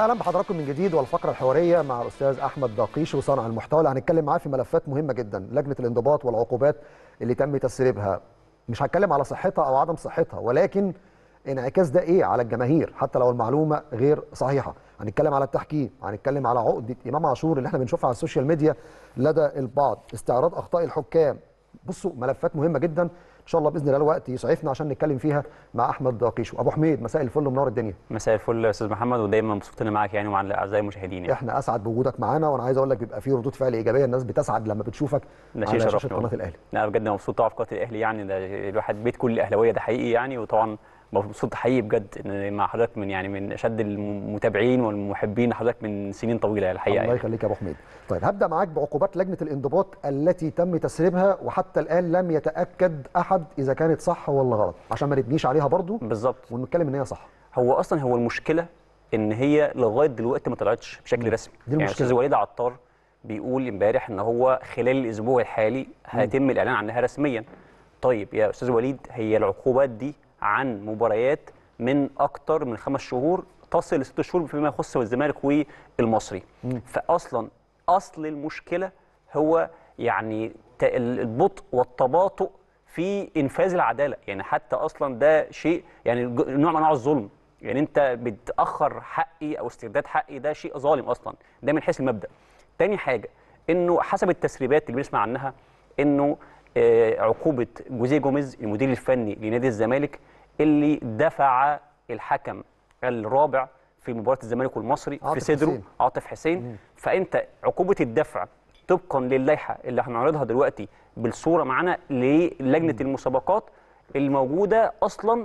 اهلا بحضراتكم من جديد والفقره الحواريه مع الاستاذ احمد دقيش وصانع المحتوى اللي هنتكلم معاه في ملفات مهمه جدا لجنه الانضباط والعقوبات اللي تم تسريبها مش هتكلم على صحتها او عدم صحتها ولكن انعكاس ده ايه على الجماهير حتى لو المعلومه غير صحيحه هنتكلم على التحكيم هنتكلم على عقده امام عاشور اللي احنا بنشوفها على السوشيال ميديا لدى البعض استعراض اخطاء الحكام بصوا ملفات مهمه جدا ان شاء الله باذن الله الوقت يسعفنا عشان نتكلم فيها مع احمد دقيش ابو حميد مساء الفل ومنور الدنيا مساء الفل يا استاذ محمد ودايما مبسوط اني معاك يعني ومع اعزائي المشاهدين يعني. احنا اسعد بوجودك معانا وانا عايز اقول لك بيبقى في ردود فعل ايجابيه الناس بتسعد لما بتشوفك ده على شيء شاشه شرفني قناه والله. الاهلي لا بجد أنا مبسوط طبعا في قناه الاهلي يعني ده الواحد بيت كل الاهلاويه ده حقيقي يعني وطبعا مبسوط حقيقي بجد ان مع حضرتك من يعني من اشد المتابعين والمحبين لحضرتك من سنين طويله يعني الحقيقه الله يعني. يخليك يا ابو حميد طيب هبدا معاك بعقوبات لجنه الانضباط التي تم تسريبها وحتى الان لم يتاكد احد اذا كانت صح ولا غلط عشان ما نبنيش عليها برضو بالظبط ونتكلم ان هي صح هو اصلا هو المشكله ان هي لغايه دلوقتي ما طلعتش بشكل رسمي دي يعني المشكلة. استاذ وليد عطار بيقول امبارح ان هو خلال الاسبوع الحالي هيتم الاعلان عنها رسميا طيب يا استاذ وليد هي العقوبات دي عن مباريات من اكتر من خمس شهور تصل لست شهور فيما يخص الزمالك والمصري فاصلا اصل المشكله هو يعني ت- البطء والتباطؤ في انفاذ العداله يعني حتى اصلا ده شيء يعني ج- نوع من انواع الظلم يعني انت بتاخر حقي او استرداد حقي ده شيء ظالم اصلا ده من حيث المبدا تاني حاجه انه حسب التسريبات اللي بنسمع عنها انه آه، عقوبه جوزيه جوميز المدير الفني لنادي الزمالك اللي دفع الحكم الرابع في مباراه الزمالك والمصري في عاطف صدره حسين. عاطف حسين فانت عقوبه الدفع طبقا للائحه اللي هنعرضها دلوقتي بالصوره معانا للجنه المسابقات الموجوده اصلا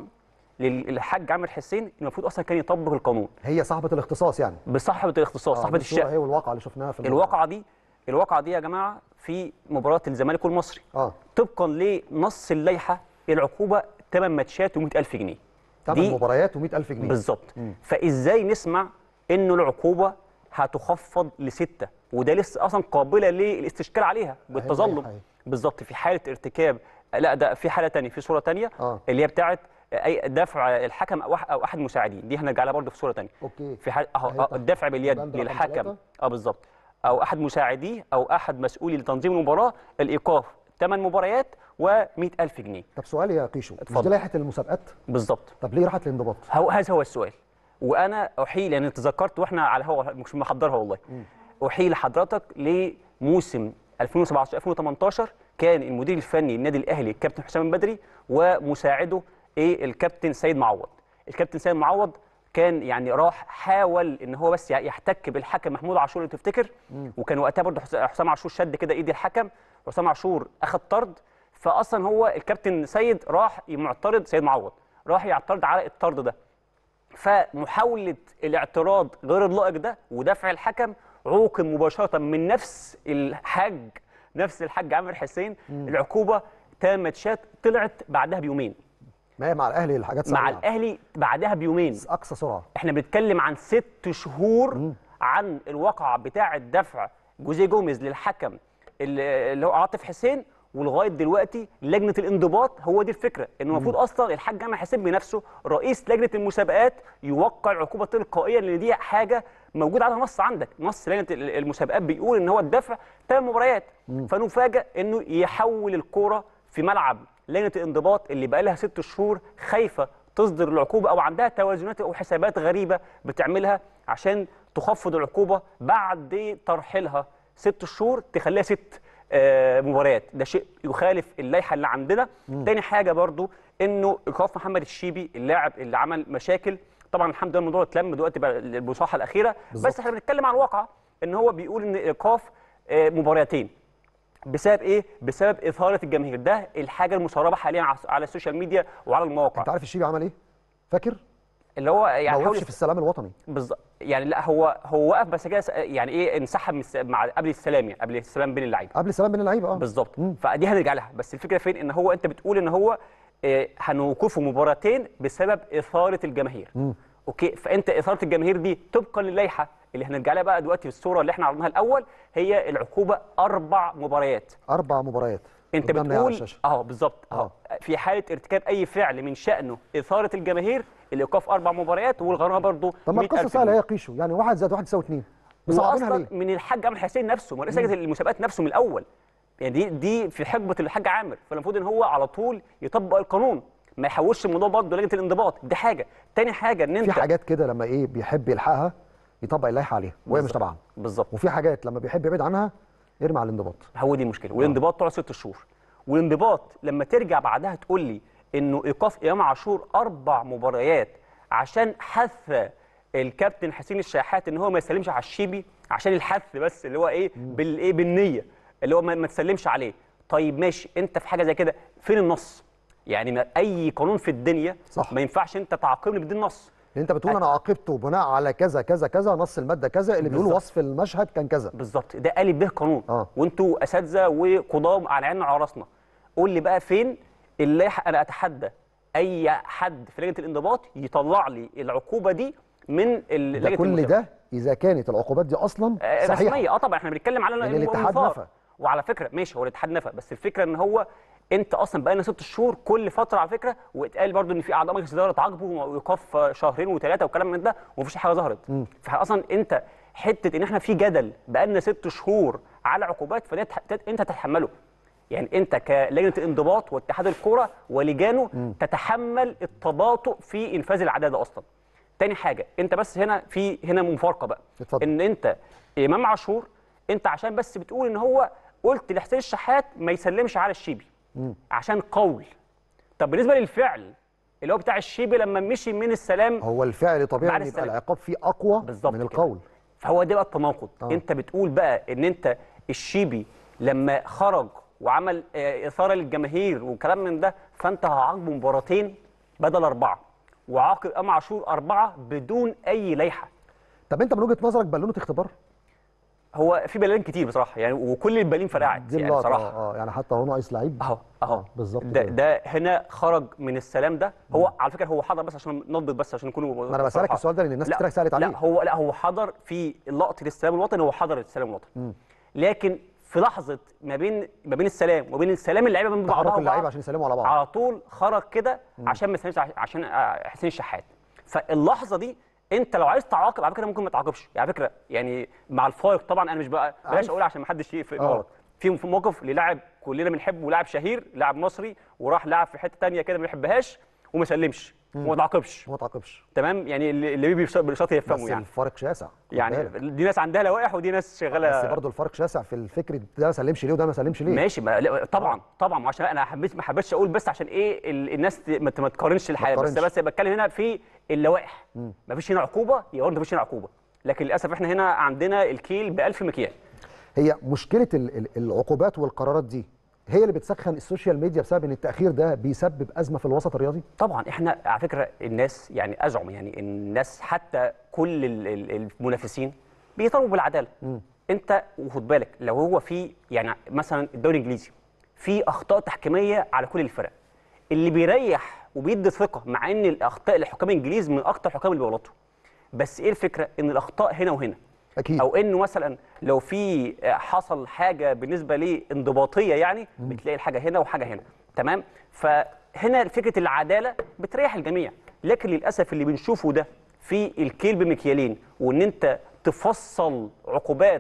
للحاج عامر حسين المفروض اصلا كان يطبق القانون هي صاحبه الاختصاص يعني بصاحبه الاختصاص آه، صاحبه دي الصورة الشأن هي والواقعه اللي شفناها في الموقع. الواقعه دي الواقعه دي يا جماعه في مباراه الزمالك والمصري اه طبقا لنص اللائحه العقوبه 8 ماتشات و100000 جنيه ثمان مباريات و100000 جنيه بالظبط فازاي نسمع انه العقوبه هتخفض لسته وده لسه اصلا قابله للاستشكال عليها بالتظلم صحيح. بالظبط في حاله ارتكاب لا ده في حاله تانية في صوره تانية آه. اللي هي بتاعه اي دفع الحكم او أح- او احد مساعدين دي هنرجع لها برضه في صوره تانية اوكي في حال اهو أهي آه، تحت. الدفع باليد البند رقم للحكم ثلاثة. اه بالظبط او احد مساعديه او احد مسؤولي لتنظيم المباراه الايقاف 8 مباريات و100000 جنيه طب سؤال يا قيشو مش اتفضل. دي لائحه المسابقات بالظبط طب ليه راحت الانضباط هو هذا هو السؤال وانا احيل يعني تذكرت واحنا على هو مش محضرها والله احيل حضرتك لموسم 2017 2018 كان المدير الفني للنادي الاهلي الكابتن حسام البدري ومساعده ايه الكابتن سيد معوض الكابتن سيد معوض كان يعني راح حاول ان هو بس يحتك بالحكم محمود عاشور لو تفتكر وكان وقتها برضه حس- حسام عاشور شد كده ايد الحكم وحسام عاشور اخذ طرد فاصلا هو الكابتن سيد راح معترض سيد معوض راح يعترض على الطرد ده فمحاولة الاعتراض غير اللائق ده ودفع الحكم عوقب مباشرة من نفس الحاج نفس الحاج عامر حسين العقوبة ثمان ماتشات طلعت بعدها بيومين ما هي مع الاهلي الحاجات مع سريعة. الاهلي بعدها بيومين اقصى سرعه احنا بنتكلم عن ست شهور عن الواقعة بتاع دفع جوزيه جوميز للحكم اللي اللي هو عاطف حسين ولغايه دلوقتي لجنه الانضباط هو دي الفكره انه المفروض اصلا الحاج جامع حسين بنفسه رئيس لجنه المسابقات يوقع العقوبه تلقائيا لان دي حاجه موجود على نص عندك نص لجنه ال- المسابقات بيقول ان هو الدفع ثمان مباريات فنفاجئ انه يحول الكوره في ملعب لجنه الانضباط اللي بقى لها ست شهور خايفه تصدر العقوبه او عندها توازنات او حسابات غريبه بتعملها عشان تخفض العقوبه بعد ترحيلها ست شهور تخليها ست آه، مباريات ده شيء يخالف اللائحه اللي عندنا تاني حاجه برضو انه ايقاف محمد الشيبي اللاعب اللي عمل مشاكل طبعا الحمد لله الموضوع اتلم دلوقتي بقى البصاحه الاخيره بس احنا بنتكلم عن الواقع ان هو بيقول ان ايقاف آه، مباراتين بسبب ايه؟ بسبب اثاره الجماهير ده الحاجه المسربه حاليا على- على السوشيال ميديا وعلى المواقع انت عارف الشيبي عمل ايه فاكر اللي هو ما يعني حاول وقفش في السلام الوطني بالظبط يعني لا هو هو وقف بس كده س- يعني ايه انسحب من الس- مع قبل السلام يعني قبل السلام بين اللعيبه قبل السلام بين اللعيبه اه بالظبط فدي هنرجع لها بس الفكره فين ان هو انت بتقول ان هو آه، هنوقفه مباراتين بسبب اثاره الجماهير اوكي فانت اثاره الجماهير دي طبقا للائحه اللي هنرجع لها بقى دلوقتي في الصوره اللي احنا عرضناها الاول هي العقوبه اربع مباريات اربع مباريات انت قدامنا على بتقول الشاشة. اه بالظبط اه في حاله ارتكاب اي فعل من شانه اثاره الجماهير الايقاف اربع مباريات والغرامه برضه طب ما 100,000 القصه سهله جنيه. يا قيشو يعني واحد زائد واحد يساوي اثنين مصعبينها واصلا ليه؟ من الحاج عامر حسين نفسه ما رئيس لجنه المسابقات نفسه من الاول يعني دي دي في حقبه الحاج عامر فالمفروض ان هو على طول يطبق القانون ما يحولش الموضوع برضه لجنه الانضباط دي حاجه تاني حاجه ان انت في حاجات كده لما ايه بيحب يلحقها يطبق اللائحه عليها وهي مش تبعها بالظبط وفي حاجات لما بيحب يبعد عنها يرمي على الانضباط هو دي المشكله والانضباط تقعد ست شهور والانضباط لما ترجع بعدها تقول لي انه ايقاف امام عاشور اربع مباريات عشان حث الكابتن حسين الشحات ان هو ما يسلمش على الشيبي عشان الحث بس اللي هو ايه بالايه بالنيه اللي هو ما, ما تسلمش عليه طيب ماشي انت في حاجه زي كده فين النص يعني ما اي قانون في الدنيا صح. ما ينفعش انت تعاقبني بدون نص لان انت بتقول انا عاقبته بناء على كذا كذا كذا نص الماده كذا اللي بيقول بالظبط. وصف المشهد كان كذا بالظبط ده قالب به قانون آه. وانتوا اساتذه وقضاه على عيننا وعلى راسنا قول لي بقى فين اللائحه انا اتحدى اي حد في لجنه الانضباط يطلع لي العقوبه دي من ال- ده لجنه كل المسابقة. ده اذا كانت العقوبات دي اصلا آه، صحيحه رسميه اه طبعا احنا بنتكلم على لأن الاتحاد المثار. نفى. وعلى فكره ماشي هو الاتحاد نفى بس الفكره ان هو انت اصلا بقى لنا ست شهور كل فتره على فكره واتقال برضو ان في اعضاء مجلس اداره اتعاقبوا وايقاف شهرين وثلاثه وكلام من ده ومفيش حاجه ظهرت فاصلا انت حته ان احنا في جدل بقى لنا ست شهور على عقوبات فده تح- انت تتحمله يعني انت كلجنه الانضباط واتحاد الكوره ولجانه تتحمل التباطؤ في انفاذ العداله اصلا تاني حاجه انت بس هنا في هنا مفارقه بقى اتفضل. ان انت امام عاشور انت عشان بس بتقول ان هو قلت لحسين الشحات ما يسلمش على الشيبي عشان قول طب بالنسبه للفعل اللي هو بتاع الشيبي لما مشي من السلام هو الفعل طبيعي بعد ان يبقى السلام. العقاب فيه اقوى بالظبط من كده. القول فهو ده بقى التناقض آه. آه. انت بتقول بقى ان انت الشيبي لما خرج وعمل آه، اثاره للجماهير وكلام من ده فانت هعاقبه مباراتين بدل اربعه وعاقب امام عاشور اربعه بدون اي لائحه طب انت من وجهه نظرك بالونه اختبار هو في بلالين كتير بصراحه يعني وكل البلالين فرقعت دي يعني اللقطه بصراحه اه آه، يعني حتى هو ناقص لعيب اهو اهو آه، بالظبط ده, كده. ده هنا خرج من السلام ده هو على فكره هو حضر بس عشان نضبط بس عشان نكون ما انا بسالك السؤال ده لان الناس كتير سالت عليه لا هو لا هو حضر في لقطه السلام الوطني هو حضر السلام الوطني لكن في لحظه ما بين ما بين السلام وبين السلام اللعيبه من بعضها تحرك اللعيبه وبعض، عشان يسلموا على بعض على طول خرج كده عشان ما يسلمش ع- عشان آه، حسين الشحات فاللحظه دي انت لو عايز تعاقب على فكره ممكن ما تعاقبش يعني على فكره يعني مع الفارق طبعا انا مش بقى بلاش عارف. اقول عشان ما حدش يقفل آه. غلط في في موقف للاعب كلنا بنحبه لاعب شهير لاعب مصري وراح لعب في حته تانية كده ما بيحبهاش وما سلمش وما تعاقبش وما تعاقبش تمام يعني اللي اللي بيشط بس يفهموا يعني الفرق شاسع خد يعني بالك. دي ناس عندها لوائح ودي ناس شغاله بس برضه الفرق شاسع في الفكر ده ما سلمش ليه وده ما سلمش ليه ماشي ما لا، طبعا طبعا عشان انا حبيت ما حبيتش اقول بس عشان ايه ال- الناس ت- ما ت- ما تقارنش الحياه بس تقارنش. بس بتكلم هنا في اللوائح ما فيش هنا عقوبه يبقى ما فيش هنا عقوبه لكن للاسف احنا هنا عندنا الكيل ب 1000 مكيال هي مشكله ال- ال- العقوبات والقرارات دي هي اللي بتسخن السوشيال ميديا بسبب ان التاخير ده بيسبب ازمه في الوسط الرياضي طبعا احنا على فكره الناس يعني ازعم يعني الناس حتى كل ال- ال- المنافسين بيطالبوا بالعداله انت وخد بالك لو هو في يعني مثلا الدوري الانجليزي في اخطاء تحكيميه على كل الفرق اللي بيريح وبيدي ثقه مع ان الاخطاء الحكام الانجليز من اكتر الحكام اللي بيغلطوا بس ايه الفكره ان الاخطاء هنا وهنا اكيد او انه مثلا لو في حصل حاجه بالنسبه لي انضباطيه يعني بتلاقي الحاجه هنا وحاجه هنا تمام فهنا فكره العداله بتريح الجميع لكن للاسف اللي بنشوفه ده في الكيل بمكيالين وان انت تفصل عقوبات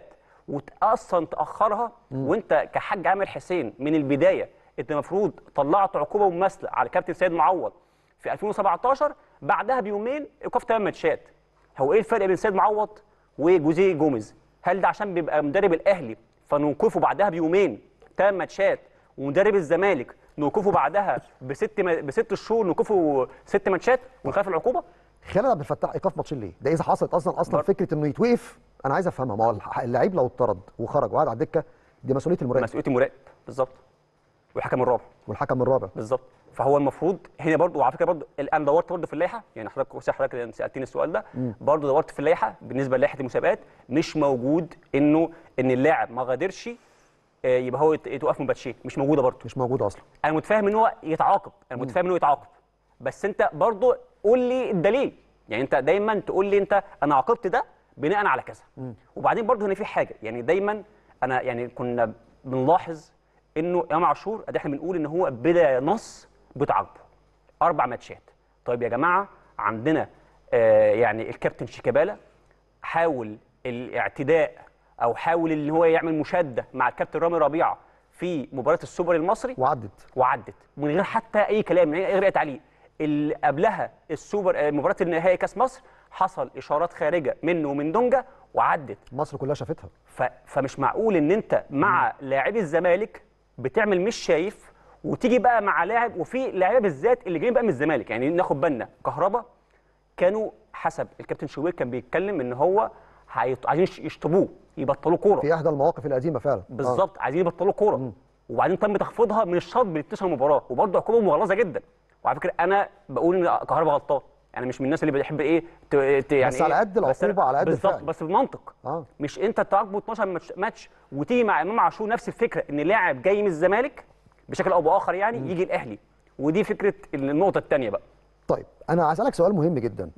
وتاصلا تاخرها وانت كحاج عامر حسين من البدايه انت المفروض طلعت عقوبه مماثله على كابتن سيد معوض في 2017 بعدها بيومين ايقاف ثمان ماتشات هو ايه الفرق بين سيد معوض وجوزيه جوميز هل ده عشان بيبقى مدرب الاهلي فنوقفه بعدها بيومين ثمان ماتشات ومدرب الزمالك نوقفه بعدها بست ما... بست شهور نوقفه ست ماتشات ونخاف العقوبه خالد عبد الفتاح ايقاف ماتشين ليه؟ ده اذا حصلت اصلا اصلا بر- فكره انه يتوقف انا عايز افهمها ما هو الح- اللعيب لو اتطرد وخرج وقعد على الدكه دي مسؤوليه المراقب مسؤوليه المراقب بالظبط والحكم الرابع والحكم الرابع بالظبط فهو المفروض هنا برضو وعلى فكره برضو انا دورت برضو في اللائحه يعني حضرتك كويس حضرتك سالتني السؤال ده برضو دورت في اللائحه بالنسبه للائحه المسابقات مش موجود انه ان اللاعب ما غادرش آه، يبقى هو يت- يتوقف من باتشيه مش موجوده برضو مش موجوده اصلا انا متفاهم ان هو يتعاقب انا متفاهم ان هو يتعاقب بس انت برضو قول لي الدليل يعني انت دايما تقول لي انت انا عاقبت ده بناء على كذا وبعدين برضو هنا في حاجه يعني دايما انا يعني كنا بنلاحظ انه امام عاشور ادي احنا بنقول ان هو بلا نص بتعاقبه اربع ماتشات طيب يا جماعه عندنا آه يعني الكابتن شيكابالا حاول الاعتداء او حاول ان هو يعمل مشاده مع الكابتن رامي ربيعه في مباراه السوبر المصري وعدت وعدت من غير حتى اي كلام من غير اي تعليق اللي قبلها السوبر آه، مباراه النهائي كاس مصر حصل اشارات خارجه منه ومن دونجا وعدت مصر كلها شافتها ف... فمش معقول ان انت مع لاعبي الزمالك بتعمل مش شايف وتيجي بقى مع لاعب وفي لاعيبه بالذات اللي جايين بقى من الزمالك يعني ناخد بالنا كهربا كانوا حسب الكابتن شوبير كان بيتكلم ان هو هيط... عايزين يش- يشطبوه يبطلوا كوره في احدى المواقف القديمه فعلا آه. بالظبط عايزين يبطلوا كوره وبعدين تم تخفيضها من الشوط ب 12 مباراه وبرضه عقوبه مغلظه جدا وعلى فكره انا بقول ان كهربا غلطان يعني مش من الناس اللي بتحب ايه ت... ت... يعني بس على إيه؟ قد بس العقوبة، على قد بالظبط الفعل. بس بمنطق اه مش انت تعاقبه 12 ماتش, ماتش وتيجي مع امام عاشور نفس الفكره ان لاعب جاي من الزمالك بشكل او باخر يعني يجي الاهلي ودي فكره النقطه الثانيه بقى طيب انا هسالك سؤال مهم جدا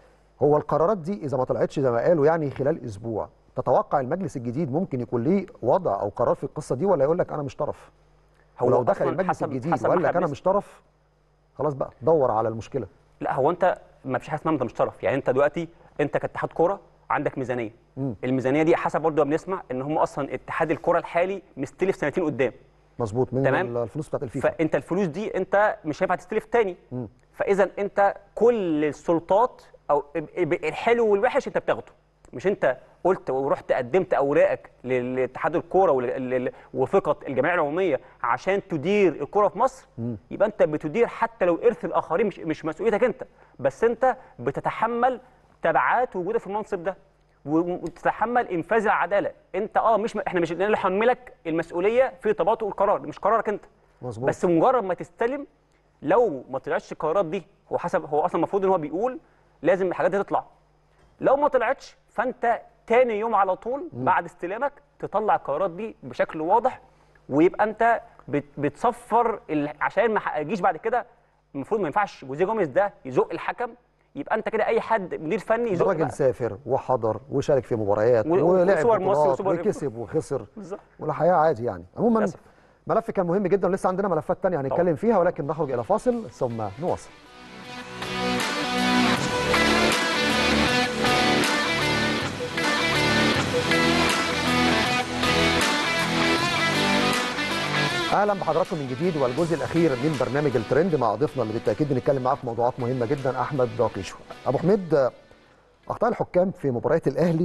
هو القرارات دي اذا ما طلعتش زي ما قالوا يعني خلال اسبوع تتوقع المجلس الجديد ممكن يكون ليه وضع او قرار في القصه دي ولا يقول لك انا مش طرف هو لو دخل أصلاً المجلس حسب- الجديد حسب ما وقال لك إحنا انا بنس- مش طرف خلاص بقى دور على المشكله لا هو انت ما فيش حاجه اسمها انت مش طرف يعني انت دلوقتي انت كاتحاد كوره عندك ميزانيه مم. الميزانيه دي حسب برضه ما بنسمع ان هم اصلا اتحاد الكوره الحالي مستلف سنتين قدام مظبوط من تمام. الفلوس بتاعت الفيفا فانت الفلوس دي انت مش هينفع تستلف تاني فاذا انت كل السلطات او الحلو والوحش انت بتاخده مش انت قلت ورحت قدمت اوراقك لاتحاد الكوره ول- لل- وفقط الجمعيه العموميه عشان تدير الكوره في مصر يبقى انت بتدير حتى لو ارث الاخرين مش مش مسؤوليتك انت بس انت بتتحمل تبعات وجودك في المنصب ده و- وتتحمل انفاذ العداله انت اه مش احنا مش اللي نحملك المسؤوليه في تباطؤ القرار مش قرارك انت مظبوط. بس مجرد ما تستلم لو ما طلعتش القرارات دي هو حسب هو اصلا المفروض ان هو بيقول لازم الحاجات دي تطلع لو ما طلعتش فانت تاني يوم على طول بعد استلامك تطلع القرارات دي بشكل واضح ويبقى انت بت- بتصفر ال- عشان ما يجيش بعد كده المفروض ما ينفعش جوزيه جوميز ده يزق الحكم يبقى انت كده اي حد مدير فني ده يزق راجل بقى. سافر وحضر وشارك في مباريات و- ولعب وسوبر مصر بطولات وسوبر- وكسب وخسر بالظبط. والحياه عادي يعني عموما للأسف. ملف كان مهم جدا ولسه عندنا ملفات تانية هنتكلم فيها ولكن نخرج الى فاصل ثم نواصل اهلا بحضراتكم من جديد والجزء الاخير من برنامج الترند مع ضيفنا اللي بالتاكيد بنتكلم معاه في موضوعات مهمه جدا احمد داقيشو ابو حميد اخطاء الحكام في مباريات الاهلي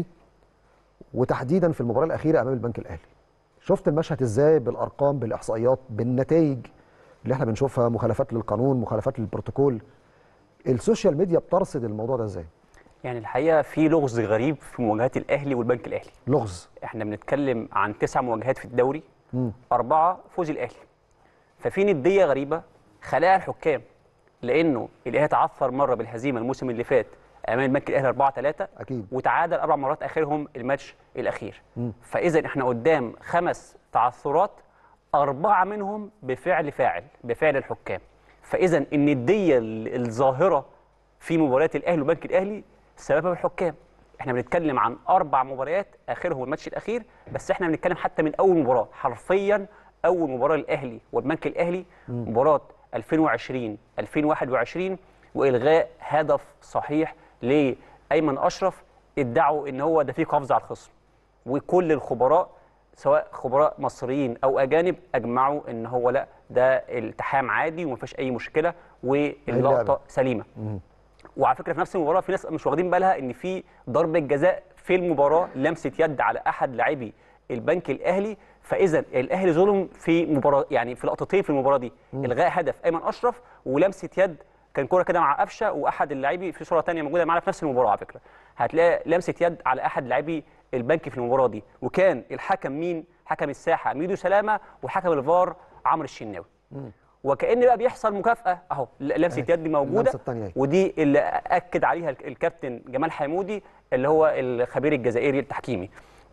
وتحديدا في المباراه الاخيره امام البنك الاهلي شفت المشهد ازاي بالارقام بالاحصائيات بالنتائج اللي احنا بنشوفها مخالفات للقانون مخالفات للبروتوكول السوشيال ميديا بترصد الموضوع ده ازاي يعني الحقيقه في لغز غريب في مواجهات الاهلي والبنك الاهلي لغز احنا بنتكلم عن تسع مواجهات في الدوري مم. أربعة فوز الأهلي ففي ندية غريبة خلقها الحكام لأنه الأهلي تعثر مرة بالهزيمة الموسم اللي فات أمام البنك الأهلي 4 3 اكيد وتعادل أربع مرات آخرهم الماتش الأخير فإذا إحنا قدام خمس تعثرات أربعة منهم بفعل فاعل بفعل الحكام فإذا الندية ال- الظاهرة في مباريات الأهلي وبنك الأهلي سببها الحكام احنا بنتكلم عن اربع مباريات اخرهم الماتش الاخير بس احنا بنتكلم حتى من اول مباراه حرفيا اول مباراه للاهلي والبنك الاهلي مباراه 2020 2021 والغاء هدف صحيح لايمن اشرف ادعوا ان هو ده فيه قفز على الخصم وكل الخبراء سواء خبراء مصريين او اجانب اجمعوا ان هو لا ده التحام عادي ومفيش اي مشكله اللعبة. واللقطه سليمه وعلى فكره في نفس المباراه في ناس مش واخدين بالها ان في ضربه جزاء في المباراه لمسه يد على احد لاعبي البنك الاهلي فاذا الاهلي ظلم في مباراه يعني في لقطتين في المباراه دي الغاء هدف ايمن اشرف ولمسه يد كان كوره كده مع قفشه واحد اللاعبي في صوره ثانيه موجوده معانا في نفس المباراه على فكره هتلاقي لمسه يد على احد لاعبي البنك في المباراه دي وكان الحكم مين حكم الساحه ميدو سلامه وحكم الفار عمرو الشناوي وكأن بقى بيحصل مكافأة اهو لمسة أهي، يد موجودة اللمسة التانية أهي. ودي اللي اكد عليها الك- الكابتن جمال حمودي اللي هو الخبير الجزائري التحكيمي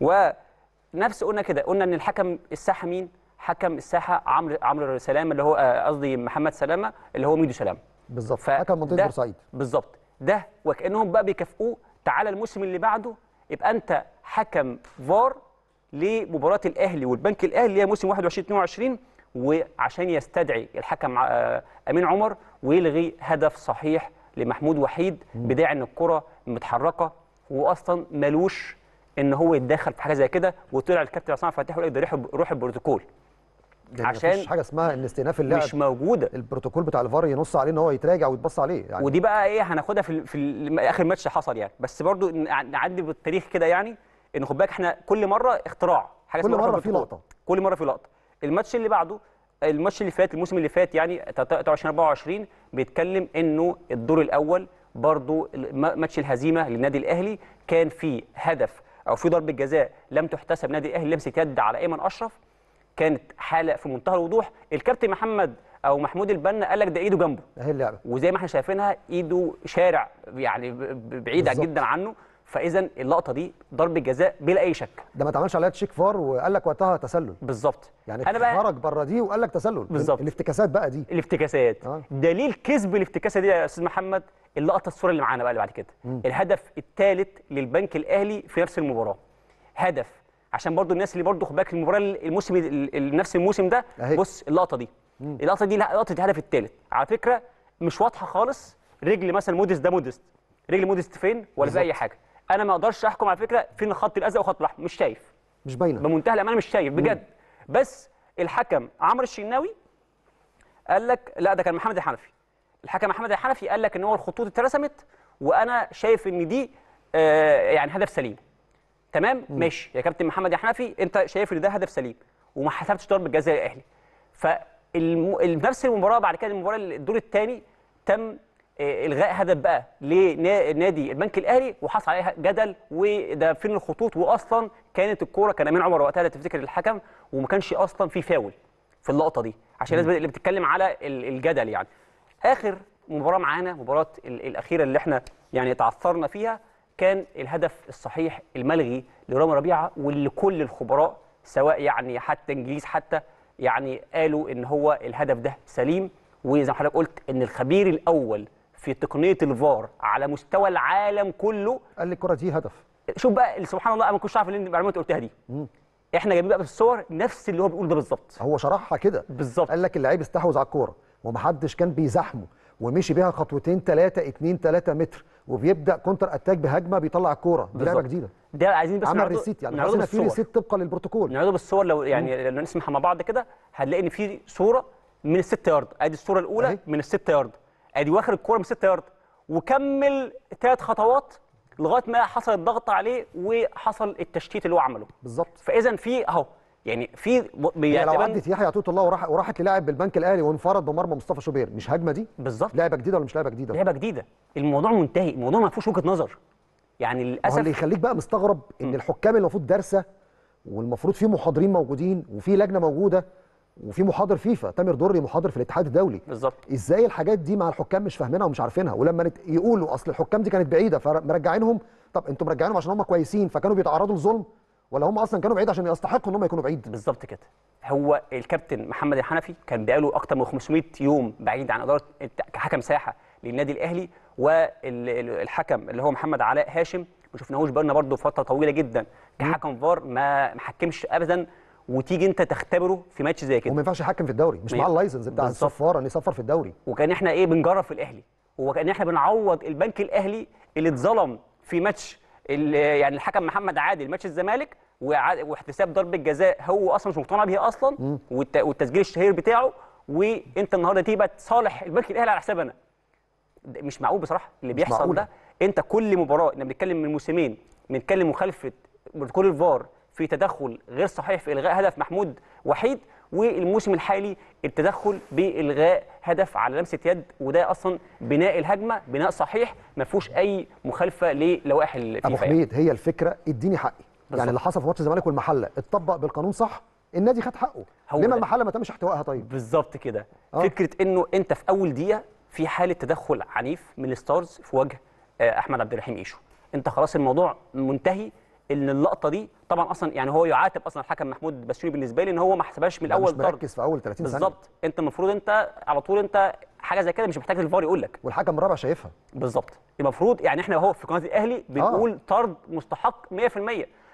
ونفس قلنا كده قلنا ان الحكم الساحه مين حكم الساحه عمرو عمرو سلامه اللي هو آه، قصدي محمد سلامه اللي هو ميدو سلامه بالظبط ف- حكم منطقه ده- بورسعيد بالظبط ده وكانهم بقى بيكافئوه تعالى الموسم اللي بعده يبقى انت حكم فار لمباراه الاهلي والبنك الاهلي اللي هي موسم 21 22 وعشان يستدعي الحكم آه، امين عمر ويلغي هدف صحيح لمحمود وحيد بداعي ان الكره متحركه واصلا ملوش ان هو يتدخل في حاجه زي كده وطلع الكابتن عصام فتحي وقال لك ده روح روح البروتوكول يعني عشان مفيش حاجه اسمها ان استئناف اللاعب مش موجوده البروتوكول بتاع الفار ينص عليه ان هو يتراجع ويتبص عليه يعني ودي بقى ايه هناخدها في ال- في ال- اخر ماتش حصل يعني بس برضو نع- نعدي بالتاريخ كده يعني ان خد بالك احنا كل مره اختراع حاجه كل اسمها روح مرة في البروتوكول. لقطة. كل مره في لقطه الماتش اللي بعده الماتش اللي فات الموسم اللي فات يعني 23 24 بيتكلم انه الدور الاول برضو الم- ماتش الهزيمه للنادي الاهلي كان في هدف او في ضربه جزاء لم تحتسب نادي الاهلي لمسه يد على ايمن اشرف كانت حاله في منتهى الوضوح الكابتن محمد او محمود البنا قال لك ده ايده جنبه اهي اللعبه وزي ما احنا شايفينها ايده شارع يعني ب- ب- بعيد بالظبط. جدا عنه فاذا اللقطه دي ضربه جزاء بلا اي شك ده ما اتعملش عليها تشيك فار وقال لك وقتها تسلل بالظبط يعني انا بقى خرج بره دي وقال لك تسلل بالظبط. الافتكاسات بقى دي الافتكاسات آه. دليل كذب الافتكاسه دي يا استاذ محمد اللقطه الصوره اللي معانا بقى اللي بعد كده الهدف الثالث للبنك الاهلي في نفس المباراه هدف عشان برضو الناس اللي برضو خد بالك المباراه الموسم ال- ال- نفس الموسم ده أهي. بص اللقطه دي اللقطه دي لا لقطه الهدف الثالث على فكره مش واضحه خالص رجل مثلا موديست ده موديست رجل موديست فين ولا في اي بالظبط. حاجه انا ما اقدرش احكم على فكره فين الخط الازرق والخط الاحمر مش شايف مش باينه بمنتهى الامانه مش شايف بجد بس الحكم عمرو الشناوي قال لك لا ده كان محمد الحنفي الحكم محمد الحنفي قال لك ان هو الخطوط اترسمت وانا شايف ان دي آه يعني هدف سليم تمام ماشي يا كابتن محمد الحنفي انت شايف ان ده هدف سليم وما حسبتش ضربه جزاء الاهلي فنفس المباراه بعد كده المباراه الدور الثاني تم آه، الغاء هدف بقى لنادي البنك الاهلي وحصل عليها جدل وده فين الخطوط واصلا كانت الكوره كان امين عمر وقتها لا تفتكر الحكم وما كانش اصلا في فاول في اللقطه دي عشان الناس اللي بتتكلم على ال- الجدل يعني اخر مباراه معانا مباراه ال- الاخيره اللي احنا يعني تعثرنا فيها كان الهدف الصحيح الملغي لرامي ربيعه واللي كل الخبراء سواء يعني حتى انجليز حتى يعني قالوا ان هو الهدف ده سليم وزي ما حضرتك قلت ان الخبير الاول في تقنيه الفار على مستوى العالم كله قال لي الكره دي هدف شوف بقى سبحان الله انا ما كنتش عارف ان المعلومات اللي قلتها دي احنا جايبين بقى في الصور نفس اللي هو بيقول ده بالظبط هو شرحها كده بالظبط. قال لك اللعيب استحوذ على الكوره ومحدش كان بيزاحمه ومشي بيها خطوتين ثلاثه 2 3 متر وبيبدا كونتر اتاك بهجمه بيطلع الكوره دي لعبه بالظبط. جديده ده عايزين بس عمل نعرضه- ريسيت يعني نعرضه حسنا في بالصور. ريسيت طبقا للبروتوكول نعرضه بالصور لو يعني لو نسمعها مع بعض كده هنلاقي ان في صوره من الست يارد ادي الصوره الاولى أهي. من الست يارد ادي واخد الكوره من الست يارد وكمل ثلاث خطوات لغايه ما حصل الضغط عليه وحصل التشتيت اللي هو عمله بالظبط فاذا في اهو يعني في ب- يعني لو بيعتبر عدت يحيى عطيه الله وراح وراحت للاعب بالبنك الاهلي وانفرد بمرمى مصطفى شوبير مش هجمه دي بالظبط لعبه جديده ولا مش لعبه جديده لعبه جديده الموضوع منتهي الموضوع ما فيهوش وجهه نظر يعني ما هو للاسف اللي يخليك بقى مستغرب ان الحكام اللي المفروض دارسه والمفروض في محاضرين موجودين وفي لجنه موجوده وفي محاضر فيفا تامر دري محاضر في الاتحاد الدولي بالظبط ازاي الحاجات دي مع الحكام مش فاهمينها ومش عارفينها ولما نت... يقولوا اصل الحكام دي كانت بعيده فمرجعينهم طب انتوا مرجعينهم عشان هم كويسين فكانوا بيتعرضوا لظلم ولا هم اصلا كانوا بعيد عشان يستحقوا ان هم يكونوا بعيد بالظبط كده هو الكابتن محمد الحنفي كان بقاله اكتر من 500 يوم بعيد عن اداره الت- كحكم ساحه للنادي الاهلي والحكم اللي هو محمد علاء هاشم ما شفناهوش بقالنا برضه فتره طويله جدا كحكم فار ما محكمش ابدا وتيجي انت تختبره في ماتش زي كده وما ينفعش يحكم في الدوري مش ما معاه ي- اللايسنس بتاع بالظبط. الصفاره ان يصفر في الدوري وكان احنا ايه بنجرب في الاهلي وكان احنا بنعوض البنك الاهلي اللي اتظلم في ماتش ال- يعني الحكم محمد عادل ماتش الزمالك وع- واحتساب ضربه جزاء هو اصلا مش مقتنع بيها اصلا والت- والتسجيل الشهير بتاعه وانت النهارده تيجي بقى تصالح البنك الاهلي على حساب انا ده مش معقول بصراحه اللي بيحصل معقولة. ده انت كل مباراه احنا بنتكلم من موسمين بنتكلم مخالفه بروتوكول الفار في تدخل غير صحيح في الغاء هدف محمود وحيد والموسم الحالي التدخل بالغاء هدف على لمسه يد وده اصلا بناء الهجمه بناء صحيح ما فيهوش اي مخالفه للوائح ابو الفيفا يعني. حميد هي الفكره اديني حقي بالظبط. يعني اللي حصل في ماتش الزمالك والمحله اتطبق بالقانون صح النادي خد حقه هو لما ده. المحله ما تمش احتوائها طيب بالظبط كده آه. فكره انه انت في اول دقيقه في حاله تدخل عنيف من الستارز في وجه آه، احمد عبد الرحيم ايشو انت خلاص الموضوع منتهي ان اللقطه دي طبعا اصلا يعني هو يعاتب اصلا الحكم محمود بسيوني بالنسبه لي ان هو ما حسبهاش من ده الاول مش ضرب مركز في اول 30 ثانيه بالظبط انت المفروض انت على طول انت حاجه زي كده مش محتاج الفار يقول لك والحكم الرابع شايفها بالظبط المفروض يعني احنا اهو في قناه الاهلي بنقول طرد مستحق 100%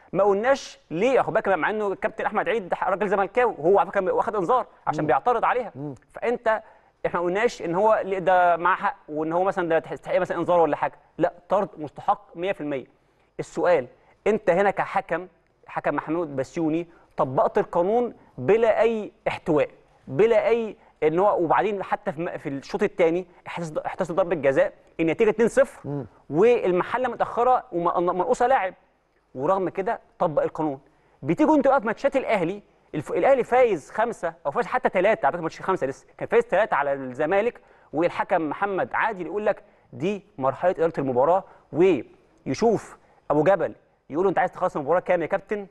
ما قلناش ليه خد بالك مع انه الكابتن احمد عيد ده راجل زملكاوي وهو على فكره واخد انذار عشان بيعترض عليها فانت احنا ما قلناش ان هو ليه ده معاه حق وان هو مثلا ده تستحق مثلا انذار ولا حاجه لا طرد مستحق 100% السؤال انت هنا كحكم حكم محمود بسيوني طبقت القانون بلا اي احتواء بلا اي ان هو وبعدين حتى في م- في الشوط الثاني احتسب ضربه جزاء النتيجه 2-0 والمحله متاخره ومنقوصه لاعب ورغم كده طبق القانون بتيجوا انتوا بقى في ماتشات الاهلي الف... الاهلي فايز خمسه او فايز حتى ثلاثه على فكره ماتش خمسه لسه كان فايز ثلاثه على الزمالك والحكم محمد عادل يقول لك دي مرحله اداره المباراه ويشوف ابو جبل يقول له انت عايز تخلص المباراه كام يا كابتن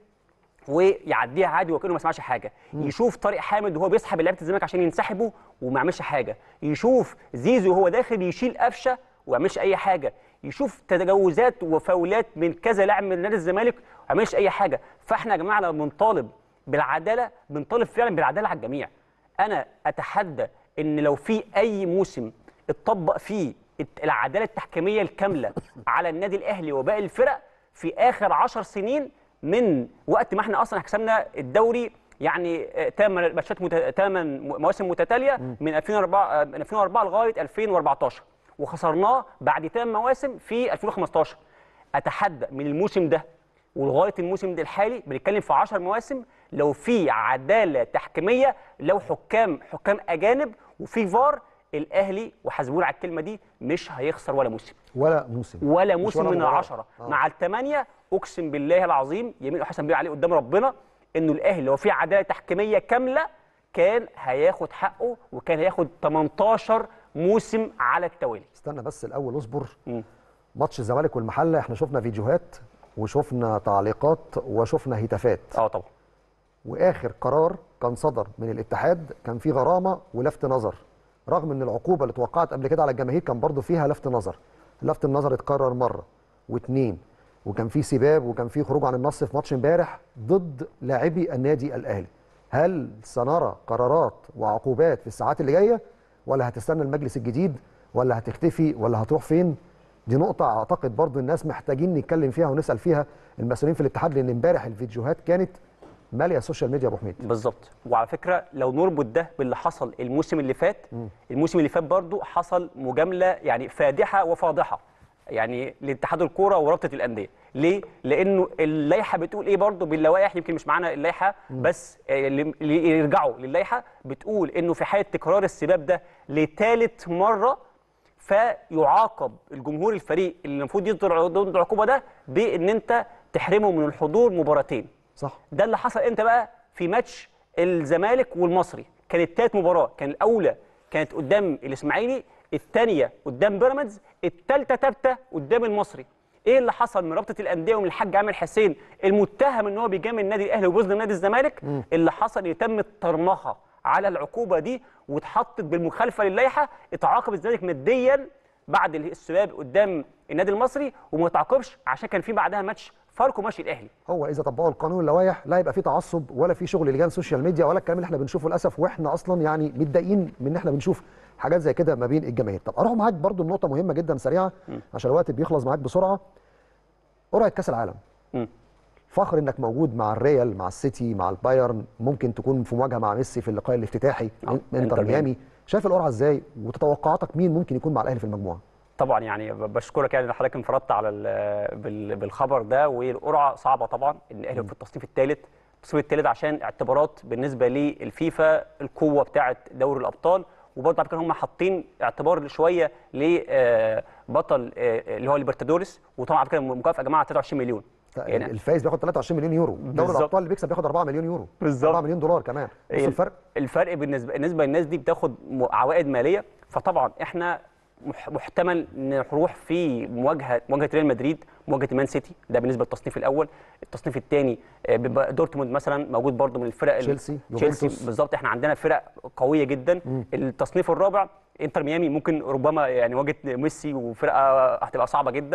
ويعديها عادي وكانه ما سمعش حاجه يشوف طارق حامد وهو بيسحب لعيبه الزمالك عشان ينسحبوا وما يعملش حاجه يشوف زيزو وهو داخل يشيل قفشه وما يعملش اي حاجه يشوف تجاوزات وفاولات من كذا لاعب من نادي الزمالك وما يعملش اي حاجه فاحنا يا جماعه لما بنطالب بالعداله بنطالب فعلا بالعداله على الجميع انا اتحدى ان لو في اي موسم اتطبق فيه الت- العداله التحكيميه الكامله على النادي الاهلي وباقي الفرق في اخر عشر سنين من وقت ما احنا اصلا كسبنا الدوري يعني ثمان ماتشات مت... ثمان مواسم متتاليه من 2004 آه، من 2004 لغايه 2014 وخسرناه بعد ثمان مواسم في 2015 اتحدى من الموسم ده ولغايه الموسم ده الحالي بنتكلم في 10 مواسم لو في عداله تحكيميه لو حكام حكام اجانب وفي فار الاهلي وحاسبونا على الكلمه دي مش هيخسر ولا موسم ولا موسم ولا مش موسم ولا من مباراة. العشرة آه. مع الثمانية أقسم بالله العظيم يمين وحسن بيه عليه قدام ربنا إنه الأهلي لو في عدالة تحكيمية كاملة كان هياخد حقه وكان هياخد 18 موسم على التوالي استنى بس الاول اصبر مم. ماتش الزمالك والمحله احنا شفنا فيديوهات وشفنا تعليقات وشفنا هتافات اه طبعا واخر قرار كان صدر من الاتحاد كان فيه غرامه ولفت نظر رغم ان العقوبه اللي اتوقعت قبل كده على الجماهير كان برضو فيها لفت نظر لفت النظر اتكرر مره واثنين وكان فيه سباب وكان فيه خروج عن النص في ماتش امبارح ضد لاعبي النادي الاهلي هل سنرى قرارات وعقوبات في الساعات اللي جايه ولا هتستنى المجلس الجديد ولا هتختفي ولا هتروح فين دي نقطة أعتقد برضو الناس محتاجين نتكلم فيها ونسأل فيها المسؤولين في الاتحاد لأن امبارح الفيديوهات كانت مالية السوشيال ميديا يا أبو حميد بالظبط وعلى فكره لو نربط ده باللي حصل الموسم اللي فات الموسم اللي فات برضو حصل مجامله يعني فادحه وفاضحه يعني لاتحاد الكوره ورابطه الانديه ليه لانه اللائحه بتقول ايه برضو باللوائح يمكن مش معانا اللائحه بس آه، اللي اللي يرجعوا للائحه بتقول انه في حاله تكرار السباب ده لثالث مره فيعاقب الجمهور الفريق اللي المفروض يصدر ضد العقوبه ده بان انت تحرمه من الحضور مباراتين صح ده اللي حصل امتى بقى في ماتش الزمالك والمصري كانت تالت مباراه كان الاولى كانت قدام الاسماعيلي الثانيه قدام بيراميدز الثالثه ثابته قدام المصري ايه اللي حصل من رابطه الانديه ومن الحاج عامر حسين المتهم ان هو بيجامل النادي الاهلي وبيظلم نادي الزمالك اللي حصل يتم الترمخه على العقوبه دي واتحطت بالمخالفه للائحه اتعاقب الزمالك ماديا بعد السباب قدام النادي المصري وما اتعاقبش عشان كان في بعدها ماتش فاركو ماشي الاهلي هو اذا طبقوا القانون واللوائح لا يبقى في تعصب ولا في شغل لجان سوشيال ميديا ولا الكلام اللي احنا بنشوفه للاسف واحنا اصلا يعني متضايقين من ان احنا بنشوف حاجات زي كده ما بين الجماهير طب اروح معاك برضو النقطه مهمه جدا سريعه عشان الوقت بيخلص معاك بسرعه قرعه كاس العالم مم. فخر انك موجود مع الريال مع السيتي مع البايرن ممكن تكون في مواجهه مع ميسي في اللقاء الافتتاحي آه، من إنتر انتر ميامي. ميامي شايف القرعه ازاي وتتوقعاتك مين ممكن يكون مع الاهلي في المجموعه طبعا يعني ب- بشكرك يعني إن حضرتك انفردت على ال- بال- بالخبر ده والقرعه صعبه طبعا ان الاهلي في التصنيف الثالث التصنيف الثالث عشان اعتبارات بالنسبه للفيفا القوه بتاعه دوري الابطال وبرضه على فكره هم حاطين اعتبار شويه لبطل اللي هو ليبرتادوريس وطبعا على فكره المكافاه يا جماعه 23 مليون يعني الفايز بياخد 23 مليون يورو دوري بالظبط. الابطال اللي بيكسب بياخد 4 مليون يورو بالظبط. 4 مليون دولار كمان بص ال- الفرق الفرق بالنسبه بالنسبه للناس دي بتاخد م- عوائد ماليه فطبعا احنا مح- محتمل نروح في مواجهه مواجهه ريال مدريد مواجهه مان سيتي ده بالنسبه للتصنيف الاول التصنيف الثاني بيبقى دورتموند مثلا موجود برضو من الفرق ال- تشيلسي، تشيلسي يوفنتوس. بالظبط احنا عندنا فرق قويه جدا التصنيف الرابع انتر ميامي ممكن ربما يعني واجهه ميسي وفرقه هتبقى صعبه جدا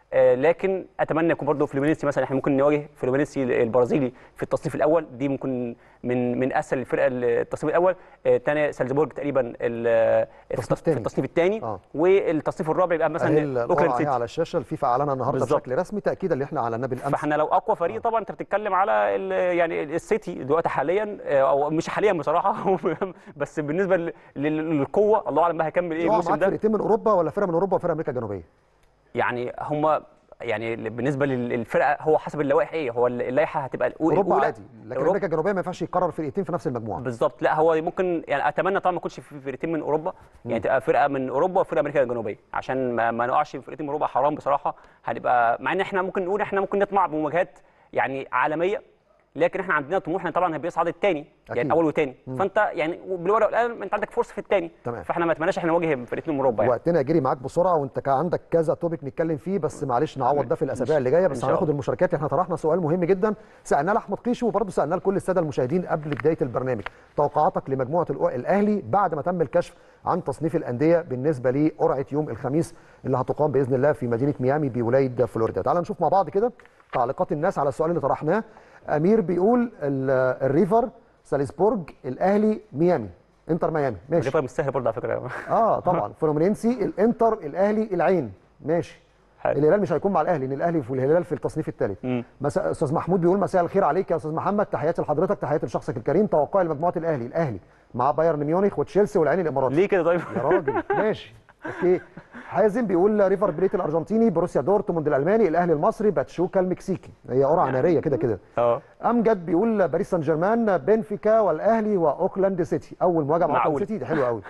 آه، لكن اتمنى يكون برضه فلومينيسي مثلا احنا ممكن نواجه فلومينيسي البرازيلي في التصنيف الاول دي ممكن من من اسهل الفرق التصنيف الاول آه، تاني سالزبورج تقريبا ال- في التص- في التاني. التصنيف الثاني آه. والتصنيف الرابع يبقى اهي مثلا اوكلاند القرعه اهي سيتي على الشاشه الفيفا اعلنها النهارده بالظبط. بشكل رسمي تاكيدا اللي احنا اعلناه بالامس فاحنا لو اقوى فريق طبعا انت بتتكلم على ال- يعني السيتي دلوقتي حاليا آه، او مش حاليا بصراحه بس بالنسبه لل- لل- للقوه الله اعلم بقى هيكمل ايه يقع الموسم معاك ده فرقتين من اوروبا ولا فرقه من اوروبا وفرقه امريكا الجنوبيه يعني هم يعني بالنسبه لل- للفرقه هو حسب اللوائح ايه هو اللائحه هتبقى الأو- اوروبا الاولى عادي لكن أوروبا امريكا الجنوبيه ما ينفعش يقرر فرقتين في نفس المجموعه بالظبط لا هو ممكن يعني اتمنى طبعا ما يكونش في فرقتين من اوروبا يعني تبقى فرقه من اوروبا وفرقه امريكا الجنوبيه عشان ما, ما نقعش في فرقتين من اوروبا حرام بصراحه هنبقى مع ان احنا ممكن نقول احنا ممكن نطمع بمواجهات يعني عالميه لكن احنا عندنا طموحنا طبعا هيبقى يصعد الثاني أكيد. يعني اول وثاني فانت يعني بالورقه والقلم انت عندك فرصه في الثاني تمام. فاحنا ما نتمناش احنا نواجه فرقتين من اوروبا يعني وقتنا جري معاك بسرعه وانت كان عندك كذا توبيك نتكلم فيه بس معلش نعوض ده في الاسابيع اللي جايه إن بس شاء هناخد الله. المشاركات احنا طرحنا سؤال مهم جدا سالناه لاحمد قيشي وبرضه سالناه لكل الساده المشاهدين قبل بدايه البرنامج توقعاتك لمجموعه الأو- الاهلي بعد ما تم الكشف عن تصنيف الانديه بالنسبه لقرعه يوم الخميس اللي هتقام باذن الله في مدينه ميامي بولايه فلوريدا تعال نشوف مع بعض كده تعليقات الناس على السؤال اللي طرحناه امير بيقول ال- الريفر سالزبورج الاهلي ميامي انتر ميامي ماشي الليفر مش سهل برضه على فكره اه طبعا فلومينينسي الانتر الاهلي العين ماشي حلو. الهلال مش هيكون مع الاهلي لان الاهلي والهلال في التصنيف الثالث مم. مساء استاذ محمود بيقول مساء الخير عليك يا استاذ محمد تحياتي لحضرتك تحياتي لشخصك الكريم توقعي لمجموعه الاهلي الاهلي مع بايرن ميونخ وتشيلسي والعين الاماراتي ليه كده طيب يا راجل ماشي اوكي حازم بيقول ريفر بليت الارجنتيني بروسيا دورتموند الالماني الاهلي المصري باتشوكا المكسيكي هي قرعه ناريه كده كده اه امجد بيقول باريس سان جيرمان بنفيكا والاهلي واوكلاند سيتي اول مواجهه مع اوكلاند معقول. سيتي دي حلوه قوي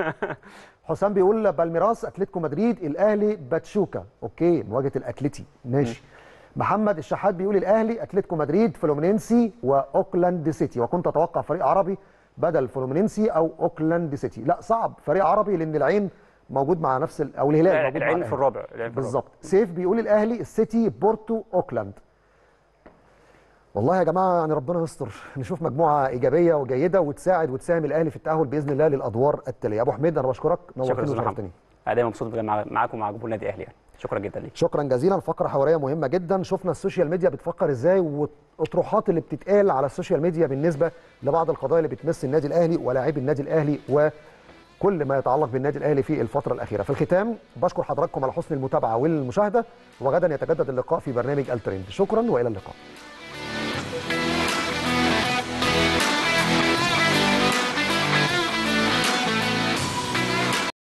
حسام بيقول بالميراس اتلتيكو مدريد الاهلي باتشوكا اوكي مواجهه الاتلتي ماشي محمد الشحات بيقول الاهلي اتلتيكو مدريد فلومينينسي واوكلاند سيتي وكنت اتوقع فريق عربي بدل فلومينينسي او اوكلاند سيتي لا صعب فريق عربي لان العين موجود مع نفس ال... او الهلال موجود مع العين الأهلي. في الرابع العين في الرابع. بالظبط سيف بيقول الاهلي السيتي بورتو اوكلاند والله يا جماعه يعني ربنا يستر نشوف مجموعه ايجابيه وجيده وتساعد وتساهم الاهلي في التاهل باذن الله للادوار التاليه ابو حميد انا بشكرك شكرا نورتني استاذ محمد وشرفتني انا دايما مبسوط مع- معاكم ومع جمهور النادي الاهلي يعني شكرا جدا ليك شكرا جزيلا فقره حواريه مهمه جدا شفنا السوشيال ميديا بتفكر ازاي والاطروحات اللي بتتقال على السوشيال ميديا بالنسبه لبعض القضايا اللي بتمس النادي الاهلي ولاعبي النادي الاهلي وكل ما يتعلق بالنادي الاهلي في الفتره الاخيره في الختام بشكر حضراتكم على حسن المتابعه والمشاهده وغدا يتجدد اللقاء في برنامج الترند شكرا والى اللقاء